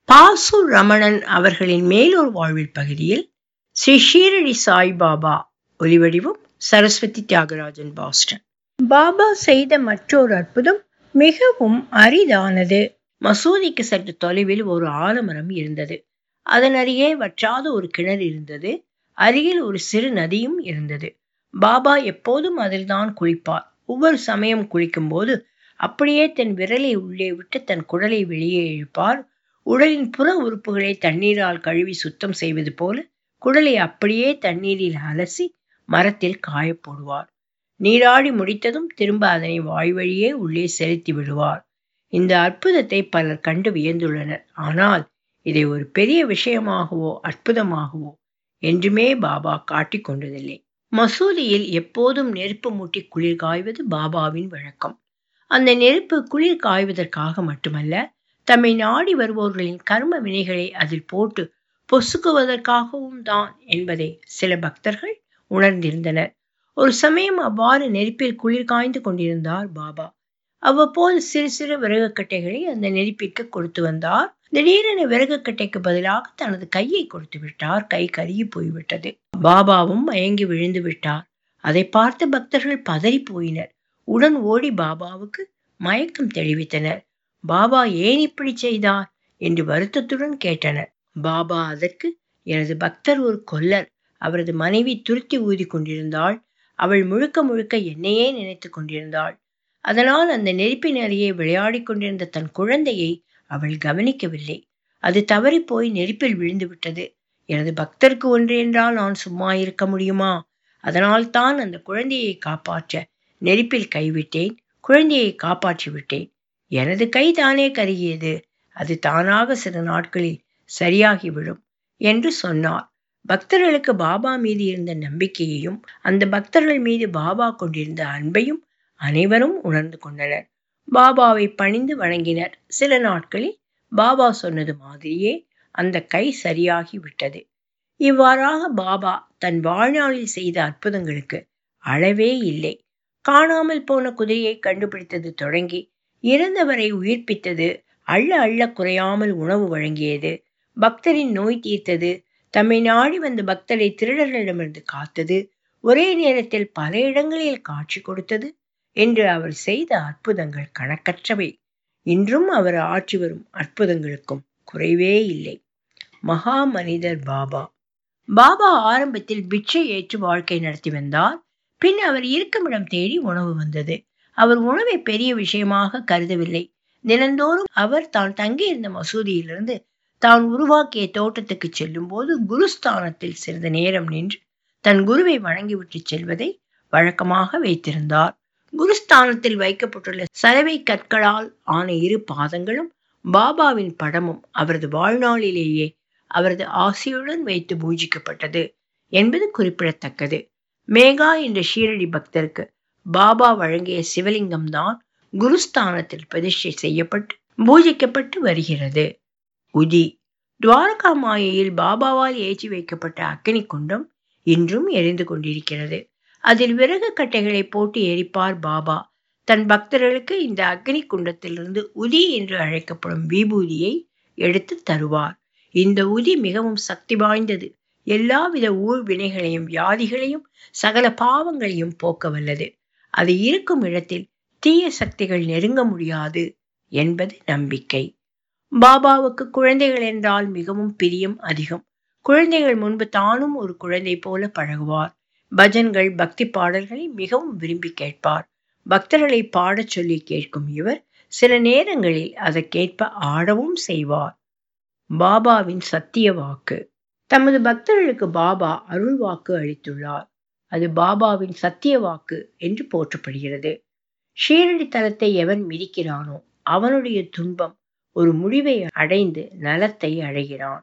பாசு ரமணன் அவர்களின் மேலூர் வாழ்வில் பகுதியில் ஸ்ரீ ஷீரடி சாய்பாபா ஒலிவடிவம் சரஸ்வதி தியாகராஜன் பாஸ்டன் பாபா செய்த மற்றொரு அற்புதம் மிகவும் அரிதானது மசூதிக்கு சற்று தொலைவில் ஒரு ஆலமரம் இருந்தது அதன் அருகே வற்றாத ஒரு கிணறு இருந்தது அருகில் ஒரு சிறு நதியும் இருந்தது பாபா எப்போதும் அதில்தான் குளிப்பார் ஒவ்வொரு சமயம் குளிக்கும் போது அப்படியே தன் விரலை உள்ளே விட்டு தன் குடலை வெளியே இழுப்பார் உடலின் புற உறுப்புகளை தண்ணீரால் கழுவி சுத்தம் செய்வது போல குடலை அப்படியே தண்ணீரில் அலசி மரத்தில் காய போடுவார் நீராடி முடித்ததும் திரும்ப அதனை வாய் வழியே உள்ளே செலுத்தி விடுவார் இந்த அற்புதத்தை பலர் கண்டு வியந்துள்ளனர் ஆனால் இதை ஒரு பெரிய விஷயமாகவோ அற்புதமாகவோ என்றுமே பாபா காட்டிக் கொண்டதில்லை மசூதியில் எப்போதும் நெருப்பு மூட்டி குளிர் காய்வது பாபாவின் வழக்கம் அந்த நெருப்பு குளிர் காய்வதற்காக மட்டுமல்ல தம்மை நாடி வருபவர்களின் கர்ம வினைகளை அதில் போட்டு பொசுக்குவதற்காகவும் தான் என்பதை சில பக்தர்கள் உணர்ந்திருந்தனர் ஒரு சமயம் அவ்வாறு நெருப்பில் குளிர் காய்ந்து கொண்டிருந்தார் பாபா அவ்வப்போது சிறு சிறு விறகுக்கட்டைகளை அந்த நெருப்பிற்கு கொடுத்து வந்தார் திடீரென விறகுக்கட்டைக்கு பதிலாக தனது கையை கொடுத்து விட்டார் கை கருகி போய்விட்டது பாபாவும் மயங்கி விழுந்து விட்டார் அதை பார்த்த பக்தர்கள் பதறி போயினர் உடன் ஓடி பாபாவுக்கு மயக்கம் தெளிவித்தனர் பாபா ஏன் இப்படி செய்தார் என்று வருத்தத்துடன் கேட்டனர் பாபா அதற்கு எனது பக்தர் ஒரு கொல்லர் அவரது மனைவி துருத்தி ஊதி கொண்டிருந்தாள் அவள் முழுக்க முழுக்க என்னையே நினைத்து கொண்டிருந்தாள் அதனால் அந்த நெருப்பின் அருகே விளையாடி கொண்டிருந்த தன் குழந்தையை அவள் கவனிக்கவில்லை அது தவறி போய் நெருப்பில் விழுந்து விட்டது எனது பக்தருக்கு ஒன்று என்றால் நான் சும்மா இருக்க முடியுமா அதனால் தான் அந்த குழந்தையை காப்பாற்ற நெருப்பில் கைவிட்டேன் குழந்தையை காப்பாற்றி விட்டேன் எனது கை தானே கருகியது அது தானாக சில நாட்களில் சரியாகிவிடும் என்று சொன்னார் பக்தர்களுக்கு பாபா மீது இருந்த நம்பிக்கையையும் அந்த பக்தர்கள் மீது பாபா கொண்டிருந்த அன்பையும் அனைவரும் உணர்ந்து கொண்டனர் பாபாவை பணிந்து வணங்கினர் சில நாட்களில் பாபா சொன்னது மாதிரியே அந்த கை சரியாகி விட்டது இவ்வாறாக பாபா தன் வாழ்நாளில் செய்த அற்புதங்களுக்கு அளவே இல்லை காணாமல் போன குதிரையை கண்டுபிடித்தது தொடங்கி இறந்தவரை உயிர்ப்பித்தது அள்ள அள்ள குறையாமல் உணவு வழங்கியது பக்தரின் நோய் தீர்த்தது தம்மை நாடி வந்த பக்தரை திருடர்களிடமிருந்து காத்தது ஒரே நேரத்தில் பல இடங்களில் காட்சி கொடுத்தது என்று அவர் செய்த அற்புதங்கள் கணக்கற்றவை இன்றும் அவர் ஆற்றி வரும் அற்புதங்களுக்கும் குறைவே இல்லை மகா மனிதர் பாபா பாபா ஆரம்பத்தில் பிட்சை ஏற்று வாழ்க்கை நடத்தி வந்தார் பின் அவர் இருக்குமிடம் தேடி உணவு வந்தது அவர் உணவை பெரிய விஷயமாக கருதவில்லை தினந்தோறும் அவர் தான் தங்கியிருந்த மசூதியிலிருந்து தான் உருவாக்கிய தோட்டத்துக்கு செல்லும் போது குருஸ்தானத்தில் சிறிது நேரம் நின்று தன் குருவை வணங்கிவிட்டு செல்வதை வழக்கமாக வைத்திருந்தார் குருஸ்தானத்தில் வைக்கப்பட்டுள்ள சலவை கற்களால் ஆன இரு பாதங்களும் பாபாவின் படமும் அவரது வாழ்நாளிலேயே அவரது ஆசையுடன் வைத்து பூஜிக்கப்பட்டது என்பது குறிப்பிடத்தக்கது மேகா என்ற ஷீரடி பக்தருக்கு பாபா வழங்கிய சிவலிங்கம் தான் குருஸ்தானத்தில் பிரதிஷ்டை செய்யப்பட்டு பூஜிக்கப்பட்டு வருகிறது உதி துவாரகா மாயையில் பாபாவால் ஏற்றி வைக்கப்பட்ட அக்கினி குண்டம் இன்றும் எரிந்து கொண்டிருக்கிறது அதில் விறகு கட்டைகளை போட்டு எரிப்பார் பாபா தன் பக்தர்களுக்கு இந்த அக்னி குண்டத்திலிருந்து உதி என்று அழைக்கப்படும் விபூதியை எடுத்து தருவார் இந்த உதி மிகவும் சக்தி வாய்ந்தது எல்லாவித ஊழ் வினைகளையும் வியாதிகளையும் சகல பாவங்களையும் போக்க வல்லது அது இருக்கும் இடத்தில் தீய சக்திகள் நெருங்க முடியாது என்பது நம்பிக்கை பாபாவுக்கு குழந்தைகள் என்றால் மிகவும் பிரியம் அதிகம் குழந்தைகள் முன்பு தானும் ஒரு குழந்தை போல பழகுவார் பஜன்கள் பக்தி பாடல்களை மிகவும் விரும்பி கேட்பார் பக்தர்களை பாடச் சொல்லி கேட்கும் இவர் சில நேரங்களில் அதற்கேற்ப ஆடவும் செய்வார் பாபாவின் சத்திய வாக்கு தமது பக்தர்களுக்கு பாபா அருள் வாக்கு அளித்துள்ளார் அது பாபாவின் சத்திய வாக்கு என்று போற்றப்படுகிறது ஷீரடி தலத்தை எவன் மிதிக்கிறானோ அவனுடைய துன்பம் ஒரு முடிவை அடைந்து நலத்தை அடைகிறான்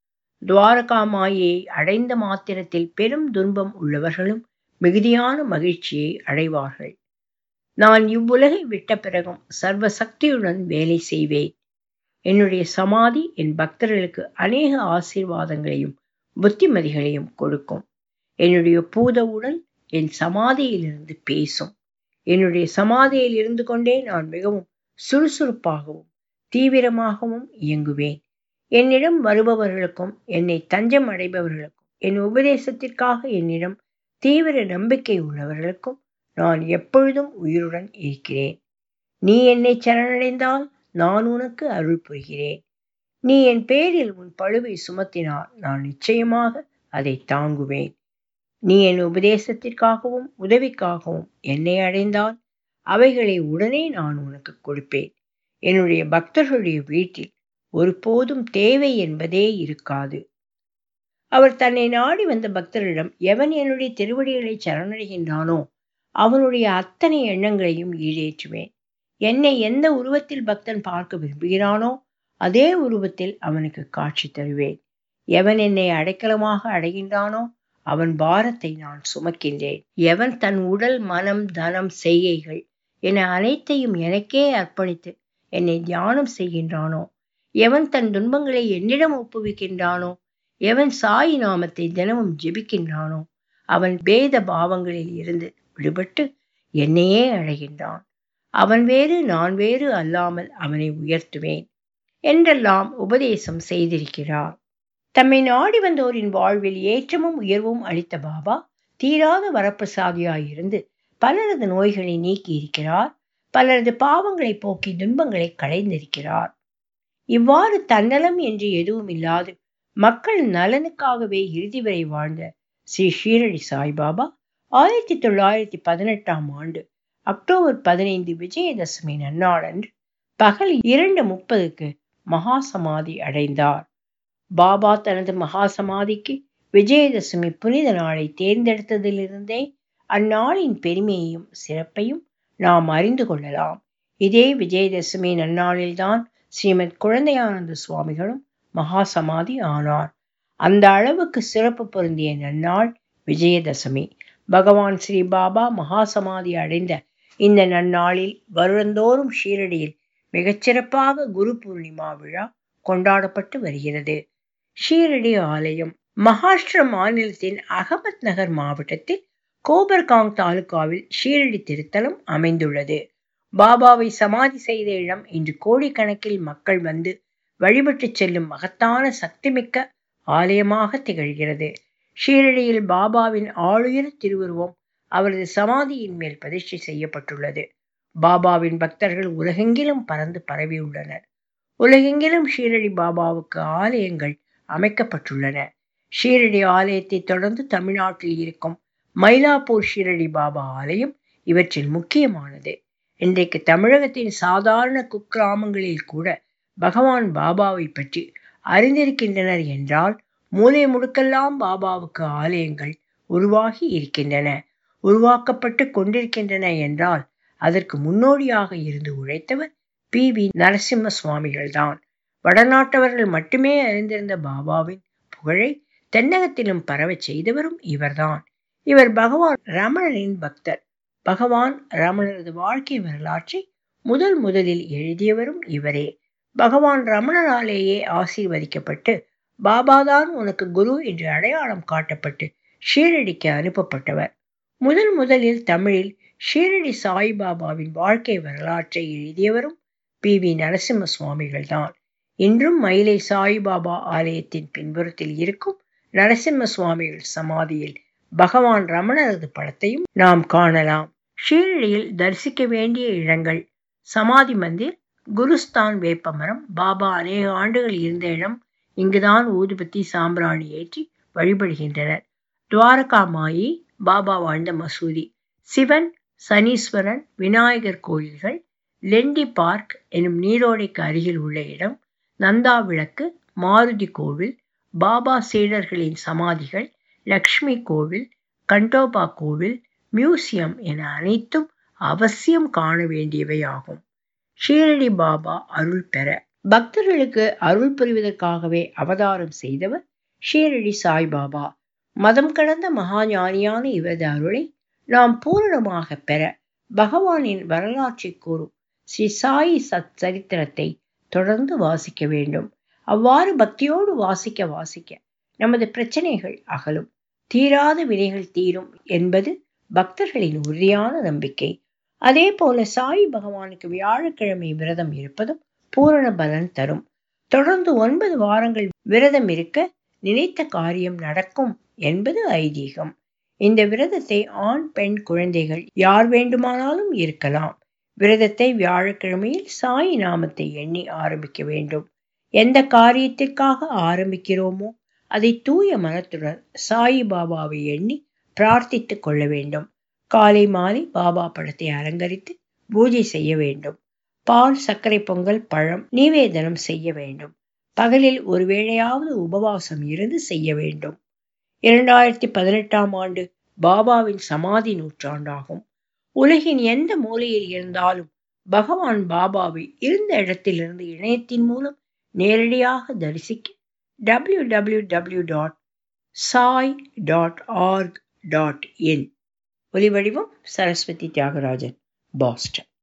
துவாரகா மாயை அடைந்த மாத்திரத்தில் பெரும் துன்பம் உள்ளவர்களும் மிகுதியான மகிழ்ச்சியை அடைவார்கள் நான் இவ்வுலகை விட்ட பிறகும் சர்வ சக்தியுடன் வேலை செய்வேன் என்னுடைய சமாதி என் பக்தர்களுக்கு அநேக ஆசீர்வாதங்களையும் புத்திமதிகளையும் கொடுக்கும் என்னுடைய பூத உடல் என் சமாதியிலிருந்து பேசும் என்னுடைய சமாதியில் இருந்து கொண்டே நான் மிகவும் சுறுசுறுப்பாகவும் தீவிரமாகவும் இயங்குவேன் என்னிடம் வருபவர்களுக்கும் என்னை தஞ்சம் அடைபவர்களுக்கும் என் உபதேசத்திற்காக என்னிடம் தீவிர நம்பிக்கை உள்ளவர்களுக்கும் நான் எப்பொழுதும் உயிருடன் இருக்கிறேன் நீ என்னை சரணடைந்தால் நான் உனக்கு அருள் புரிகிறேன் நீ என் பேரில் உன் பழுவை சுமத்தினால் நான் நிச்சயமாக அதை தாங்குவேன் நீ என் உபதேசத்திற்காகவும் உதவிக்காகவும் என்னை அடைந்தால் அவைகளை உடனே நான் உனக்கு கொடுப்பேன் என்னுடைய பக்தர்களுடைய வீட்டில் ஒருபோதும் தேவை என்பதே இருக்காது அவர் தன்னை நாடி வந்த பக்தரிடம் எவன் என்னுடைய திருவடிகளை சரணடைகின்றானோ அவனுடைய அத்தனை எண்ணங்களையும் ஈடேற்றுவேன் என்னை எந்த உருவத்தில் பக்தன் பார்க்க விரும்புகிறானோ அதே உருவத்தில் அவனுக்கு காட்சி தருவேன் எவன் என்னை அடைக்கலமாக அடைகின்றானோ அவன் பாரத்தை நான் சுமக்கின்றேன் எவன் தன் உடல் மனம் தனம் செய்கைகள் என அனைத்தையும் எனக்கே அர்ப்பணித்து என்னை தியானம் செய்கின்றானோ எவன் தன் துன்பங்களை என்னிடம் ஒப்புவிக்கின்றானோ எவன் சாய் நாமத்தை தினமும் ஜெபிக்கின்றானோ அவன் பேத பாவங்களில் இருந்து விடுபட்டு என்னையே அழைகின்றான் அவன் வேறு நான் வேறு அல்லாமல் அவனை உயர்த்துவேன் என்றெல்லாம் உபதேசம் செய்திருக்கிறார் தம்மை நாடி வந்தோரின் வாழ்வில் ஏற்றமும் உயர்வும் அளித்த பாபா தீராத வரப்பிரசாதியாயிருந்து பலரது நோய்களை நீக்கி இருக்கிறார் பலரது பாவங்களை போக்கி துன்பங்களை களைந்திருக்கிறார் இவ்வாறு தன்னலம் என்று எதுவும் இல்லாது மக்கள் நலனுக்காகவே இறுதி வரை வாழ்ந்த ஸ்ரீ ஷீரடி சாய்பாபா ஆயிரத்தி தொள்ளாயிரத்தி பதினெட்டாம் ஆண்டு அக்டோபர் பதினைந்து விஜயதசமி நன்னாளன்று பகல் இரண்டு முப்பதுக்கு மகா சமாதி அடைந்தார் பாபா தனது மகா சமாதிக்கு விஜயதசமி புனித நாளை தேர்ந்தெடுத்ததிலிருந்தே அந்நாளின் பெருமையையும் சிறப்பையும் நாம் அறிந்து கொள்ளலாம் இதே விஜயதசமி நன்னாளில்தான் ஸ்ரீமத் குழந்தையானந்த சுவாமிகளும் மகா சமாதி ஆனார் அந்த அளவுக்கு சிறப்பு பொருந்திய நன்னாள் விஜயதசமி பகவான் ஸ்ரீ பாபா மகா சமாதி அடைந்த இந்த நன்னாளில் வருடந்தோறும் ஷீரடியில் மிகச்சிறப்பாக குரு பூர்ணிமா விழா கொண்டாடப்பட்டு வருகிறது ஷீரடி ஆலயம் மகாராஷ்டிர மாநிலத்தின் அகமத் நகர் மாவட்டத்தில் கோபர்காங் தாலுகாவில் ஷீரடி திருத்தலம் அமைந்துள்ளது பாபாவை சமாதி செய்த இடம் இன்று கோடிக்கணக்கில் மக்கள் வந்து வழிபட்டு செல்லும் மகத்தான சக்திமிக்க ஆலயமாக திகழ்கிறது ஷீரடியில் பாபாவின் ஆளுயர திருவுருவம் அவரது சமாதியின் மேல் பிரதிஷ்டை செய்யப்பட்டுள்ளது பாபாவின் பக்தர்கள் உலகெங்கிலும் பறந்து பரவியுள்ளனர் உலகெங்கிலும் ஷீரடி பாபாவுக்கு ஆலயங்கள் அமைக்கப்பட்டுள்ளன ஷீரடி ஆலயத்தை தொடர்ந்து தமிழ்நாட்டில் இருக்கும் மயிலாப்பூர் ஷீரடி பாபா ஆலயம் இவற்றில் முக்கியமானது இன்றைக்கு தமிழகத்தின் சாதாரண குக்கிராமங்களில் கூட பகவான் பாபாவை பற்றி அறிந்திருக்கின்றனர் என்றால் மூலை முடுக்கெல்லாம் பாபாவுக்கு ஆலயங்கள் உருவாகி இருக்கின்றன உருவாக்கப்பட்டு கொண்டிருக்கின்றன என்றால் அதற்கு முன்னோடியாக இருந்து உழைத்தவர் பி வி நரசிம்ம சுவாமிகள்தான் வடநாட்டவர்கள் மட்டுமே அறிந்திருந்த பாபாவின் புகழை தென்னகத்திலும் பரவச் செய்தவரும் இவர்தான் இவர் பகவான் ரமணனின் பக்தர் பகவான் ரமணரது வாழ்க்கை வரலாற்றை முதல் முதலில் எழுதியவரும் இவரே பகவான் ரமணனாலேயே ஆசீர்வதிக்கப்பட்டு பாபாதான் உனக்கு குரு என்று அடையாளம் காட்டப்பட்டு ஷீரடிக்கு அனுப்பப்பட்டவர் முதல் முதலில் தமிழில் ஷீரடி சாய்பாபாவின் வாழ்க்கை வரலாற்றை எழுதியவரும் பி வி நரசிம்ம சுவாமிகள் தான் இன்றும் மயிலை சாய்பாபா ஆலயத்தின் பின்புறத்தில் இருக்கும் நரசிம்ம சுவாமிகள் சமாதியில் பகவான் ரமணரது படத்தையும் நாம் காணலாம் ஷீரடியில் தரிசிக்க வேண்டிய இடங்கள் சமாதி மந்திர் குருஸ்தான் வேப்பமரம் பாபா அநேக ஆண்டுகள் இருந்த இடம் இங்குதான் ஊதுபத்தி சாம்பிராணி ஏற்றி வழிபடுகின்றனர் துவாரகா மாயி பாபா வாழ்ந்த மசூதி சிவன் சனீஸ்வரன் விநாயகர் கோயில்கள் லெண்டி பார்க் எனும் நீரோடைக்கு அருகில் உள்ள இடம் நந்தா விளக்கு மாருதி கோவில் பாபா சீடர்களின் சமாதிகள் லக்ஷ்மி கோவில் கண்டோபா கோவில் மியூசியம் என அனைத்தும் அவசியம் காண வேண்டியவை ஆகும் ஷீரடி பாபா அருள் பெற பக்தர்களுக்கு அருள் புரிவதற்காகவே அவதாரம் செய்தவர் ஷீரடி சாய்பாபா மதம் கடந்த மகா ஞானியான இவரது அருளை நாம் பூரணமாக பெற பகவானின் வரலாற்றை கூறும் ஸ்ரீ சாயி சத் சரித்திரத்தை தொடர்ந்து வாசிக்க வேண்டும் அவ்வாறு பக்தியோடு வாசிக்க வாசிக்க நமது பிரச்சனைகள் அகலும் தீராத வினைகள் தீரும் என்பது பக்தர்களின் உறுதியான நம்பிக்கை அதே போல சாய் பகவானுக்கு வியாழக்கிழமை விரதம் இருப்பதும் பூரண பலன் தரும் தொடர்ந்து ஒன்பது வாரங்கள் விரதம் இருக்க நினைத்த காரியம் நடக்கும் என்பது ஐதீகம் இந்த விரதத்தை ஆண் பெண் குழந்தைகள் யார் வேண்டுமானாலும் இருக்கலாம் விரதத்தை வியாழக்கிழமையில் சாய் நாமத்தை எண்ணி ஆரம்பிக்க வேண்டும் எந்த காரியத்திற்காக ஆரம்பிக்கிறோமோ அதை தூய மனத்துடன் சாயி பாபாவை எண்ணி பிரார்த்தித்துக் கொள்ள வேண்டும் காலை மாலை பாபா படத்தை அலங்கரித்து பூஜை செய்ய வேண்டும் பால் சர்க்கரை பொங்கல் பழம் நிவேதனம் செய்ய வேண்டும் பகலில் ஒரு வேளையாவது உபவாசம் இருந்து செய்ய வேண்டும் இரண்டாயிரத்தி பதினெட்டாம் ஆண்டு பாபாவின் சமாதி நூற்றாண்டாகும் உலகின் எந்த மூலையில் இருந்தாலும் பகவான் பாபாவை இருந்த இடத்திலிருந்து இணையத்தின் மூலம் நேரடியாக தரிசிக்க W W W dot Sai dot org dot in ஒலிவடிவம் சரஸ்வதி தியாகராஜன் பாஸ்டன்